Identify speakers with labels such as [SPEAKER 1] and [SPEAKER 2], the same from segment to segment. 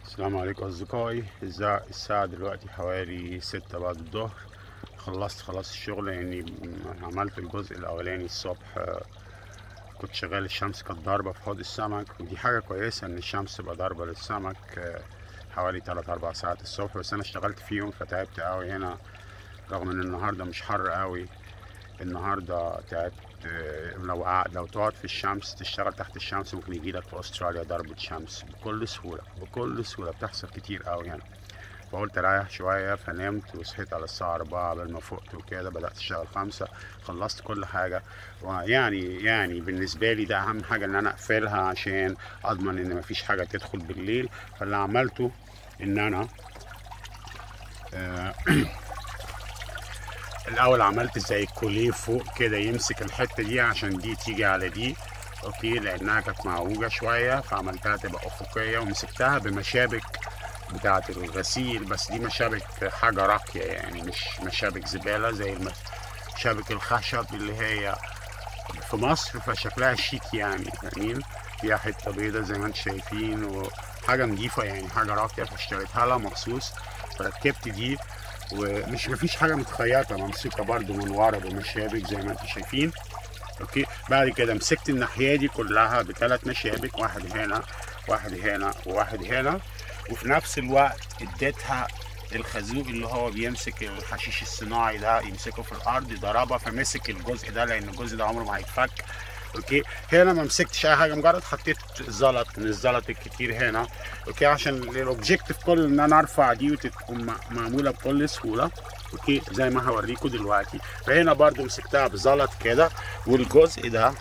[SPEAKER 1] السلام عليكم أصدقائي الزا- الساعة دلوقتي حوالي ستة بعد الظهر خلصت خلاص الشغل يعني م- عملت الجزء الأولاني الصبح آه، كنت شغال الشمس كانت ضاربة في حوض السمك ودي حاجة كويسة إن الشمس تبقى ضاربة للسمك آه، حوالي تلات أربع ساعات الصبح بس أنا اشتغلت فيهم فتعبت أوي هنا رغم إن النهاردة مش حر أوي النهارده تعبت آه، لو قعد لو تقعد في الشمس تشتغل تحت الشمس ممكن يجيلك في استراليا ضربة شمس بكل سهولة بكل سهولة بتحصل كتير قوي يعني فقلت اريح شوية فنمت وصحيت على الساعة أربعة قبل ما فقت وكده بدأت أشتغل خمسة خلصت كل حاجة ويعني يعني بالنسبة لي ده أهم حاجة إن أنا أقفلها عشان أضمن إن مفيش حاجة تدخل بالليل فاللي عملته إن أنا آه، الاول عملت زي كوليه فوق كده يمسك الحته دي عشان دي تيجي على دي اوكي لانها كانت معوجه شويه فعملتها تبقى افقيه ومسكتها بمشابك بتاعه الغسيل بس دي مشابك حاجه راقيه يعني مش مشابك زباله زي الم- مشابك الخشب اللي هي في مصر فشكلها شيك يعني فاهمين فيها حته بيضه زي ما انتم شايفين وحاجه نظيفه يعني حاجه راقيه فاشتريتها لها مخصوص فركبت دي ومش مفيش حاجه متخيطه ممسوكه برضو من ورا بمشابك زي ما انتم شايفين اوكي بعد كده مسكت الناحيه دي كلها بثلاث مشابك واحد هنا واحد هنا وواحد هنا وفي نفس الوقت اديتها الخازوق اللي هو بيمسك الحشيش الصناعي ده يمسكه في الارض ضربها فمسك الجزء ده لان الجزء ده عمره ما هيتفك اوكي هنا ما مسكتش اي حاجه مجرد حطيت زلط من الزلط الكتير هنا اوكي عشان الاوبجيكتيف كله ان انا ارفع دي وتكون م- معموله بكل سهوله اوكي زي ما هوريكم دلوقتي فهنا برضو مسكتها بزلط كده والجزء ده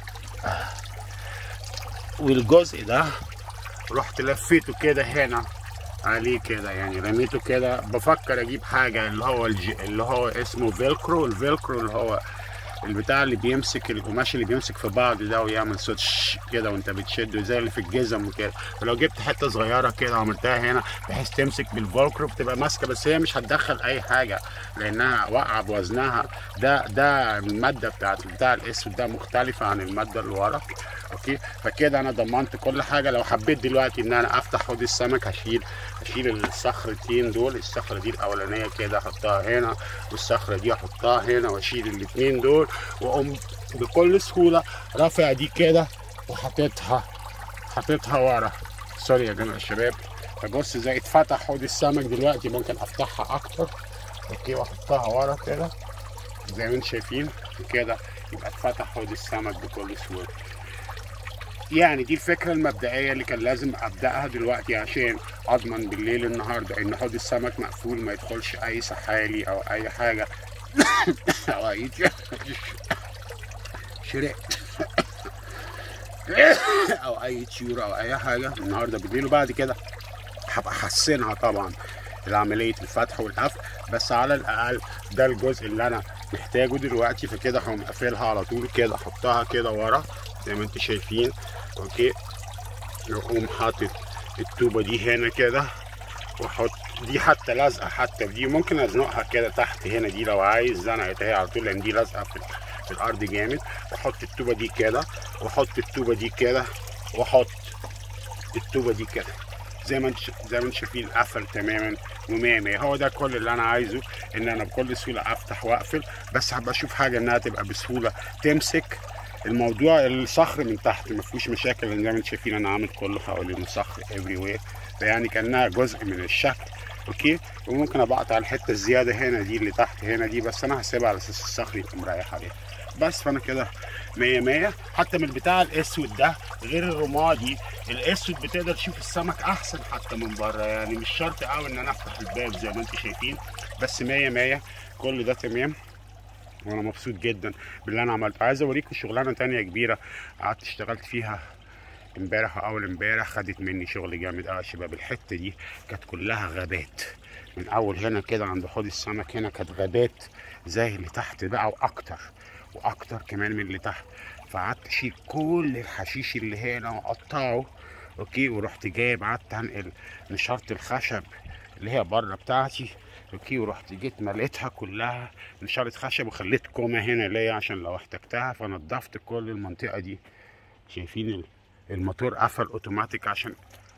[SPEAKER 1] والجزء ده رحت لفيته كده هنا عليه كده يعني رميته كده بفكر اجيب حاجه اللي هو الج... اللي هو اسمه فيلكرو الفيلكرو اللي هو البتاع اللي بيمسك القماش اللي بيمسك في بعض ده ويعمل صوت شش كده وانت بتشده زي اللي في الجزم وكده ولو جبت حته صغيره كده وعملتها هنا بحيث تمسك بالفولكرو بتبقى ماسكه بس هي مش هتدخل اي حاجه لانها واقعه بوزنها ده ده الماده بتاعت بتاع الاسود ده مختلفه عن الماده اللي ورا اوكي فكده انا ضمنت كل حاجه لو حبيت دلوقتي ان انا افتح حوض السمك هشيل هشيل الصخرتين دول الصخره دي الاولانيه كده احطها هنا والصخره دي احطها هنا واشيل الاتنين دول واقوم بكل سهوله رافع دي كده وحاططها حاططها ورا سوري يا جماعه الشباب فبص زي اتفتح حوض السمك دلوقتي ممكن افتحها اكتر اوكي واحطها ورا كده زي ما انتم شايفين كده يبقى اتفتح حوض السمك بكل سهوله يعني دي الفكره المبدئيه اللي كان لازم ابداها دلوقتي عشان اضمن بالليل النهارده ان حوض السمك مقفول ما يدخلش اي سحالي او اي حاجه او اي شرقت او اي طيور او اي حاجه النهارده بالليل وبعد كده هبقى احسنها طبعا العملية الفتح والقفل بس على الأقل ده الجزء اللي أنا محتاجه دلوقتي فكده هقوم قافلها على طول كده أحطها كده ورا زي ما انتم شايفين أوكي وأقوم حاطط الطوبة دي هنا كده واحط دي حتى لازقه حتى دي ممكن ازنقها كده تحت هنا دي لو عايز زنقت هي على طول لان دي لازقه في, في الارض جامد واحط الطوبه دي كده واحط الطوبه دي كده واحط الطوبه دي كده زي ما انت زي ما انتم شايفين قفل تماما ومية مية هو ده كل اللي انا عايزه ان انا بكل سهوله افتح واقفل بس هبقى اشوف حاجه انها تبقى بسهوله تمسك الموضوع الصخر من تحت ما فيهوش مشاكل لان زي ما انتم شايفين انا عامل كله حوالين صخر افري وير يعني كانها جزء من الشكل اوكي وممكن ابقى على الحته الزياده هنا دي اللي تحت هنا دي بس انا هسيبها على اساس الصخر يبقى مريح عليها بس فانا كده مية مية حتى من البتاع الاسود ده غير الرمادي الاسود بتقدر تشوف السمك احسن حتى من بره يعني مش شرط قوي ان انا افتح الباب زي ما انتم شايفين بس مية مية كل ده تمام وانا مبسوط جدا باللي انا عملته عايز اوريكم شغلانه تانية كبيره قعدت اشتغلت فيها امبارح واول امبارح خدت مني شغل جامد قوي يا شباب الحته دي كانت كلها غابات من اول هنا كده عند حوض السمك هنا كانت غابات زي اللي تحت بقى واكتر واكتر كمان من اللي تحت فقعدت اشيل كل الحشيش اللي هنا واقطعه اوكي ورحت جايب قعدت انقل نشاره الخشب اللي هي بره بتاعتي اوكي ورحت جيت مليتها كلها نشاره خشب وخليت كومه هنا ليا عشان لو احتجتها فنضفت كل المنطقه دي شايفين ال- الموتور قفل اوتوماتيك عشان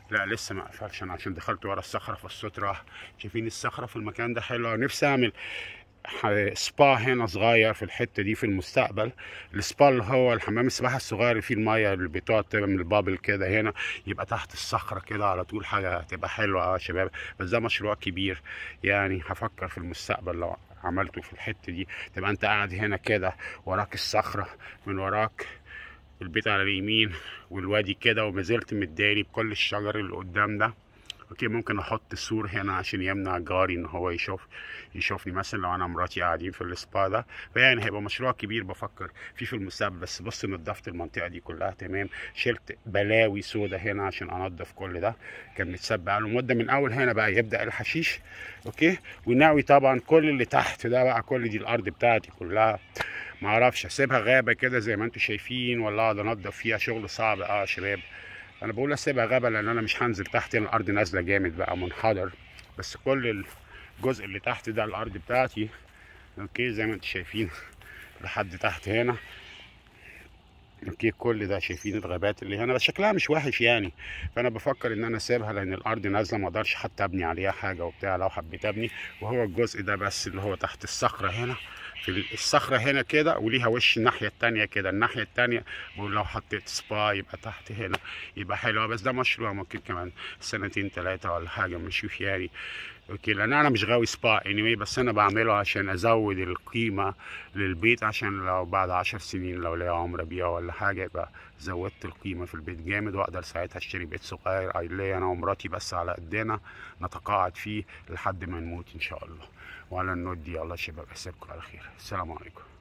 [SPEAKER 1] لا لسه ما قفلش انا عشان دخلت ورا الصخره فالصوت راح شايفين الصخره في المكان ده حلوه نفسي اعمل ح- سبا هنا صغير في الحته دي في المستقبل السبا اللي هو الحمام السباحه الصغير اللي فيه الميه اللي بتقعد تعمل البابل كده هنا يبقى تحت الصخره كده على طول حاجه هتبقى حلوه اه يا شباب بس ده مشروع كبير يعني هفكر في المستقبل لو عملته في الحته دي تبقى انت قاعد هنا كده وراك الصخره من وراك البيت على اليمين والوادي كده وما زلت متداري بكل الشجر اللي قدام ده اوكي ممكن احط سور هنا عشان يمنع جاري ان هو يشوف يشوفني مثلا لو انا ومراتي قاعدين في السبا ده فيعني هيبقى مشروع كبير بفكر فيه في المستقبل بس بص نضفت المنطقه دي كلها تمام شلت بلاوي سودا هنا عشان انضف كل ده كان متساب له مده من اول هنا بقى يبدا الحشيش اوكي وناوي طبعا كل اللي تحت ده بقى كل دي الارض بتاعتي كلها ما اعرفش اسيبها غابه كده زي ما انتم شايفين ولا اقعد انضف فيها شغل صعب اه يا شباب انا بقول اسيبها غابه لان انا مش هنزل تحت هنا الارض نازله جامد بقى منحدر بس كل الجزء اللي تحت ده الارض بتاعتي اوكي زي ما انتم شايفين لحد تحت هنا اوكي كل ده شايفين الغابات اللي هنا بس شكلها مش وحش يعني فانا بفكر ان انا اسيبها لان الارض نازله ما اقدرش حتى ابني عليها حاجه وبتاع لو حبيت ابني وهو الجزء ده بس اللي هو تحت الصخره هنا في الصخره هنا كده وليها وش الناحيه التانية كده الناحيه التانية بقول لو حطيت سبا يبقى تحت هنا يبقى حلو بس ده مشروع ممكن كمان سنتين ثلاثه ولا حاجه نشوف يعني اوكي لان انا مش غاوي سبا anyway بس انا بعمله عشان ازود القيمه للبيت عشان لو بعد عشر سنين لو ليا عمر بيها ولا حاجه يبقى زودت القيمه في البيت جامد واقدر ساعتها اشتري بيت صغير ليا انا ومراتي بس على قدنا نتقاعد فيه لحد ما نموت ان شاء الله وعلى النوت دي الله شباب اسيبكم على خير السلام عليكم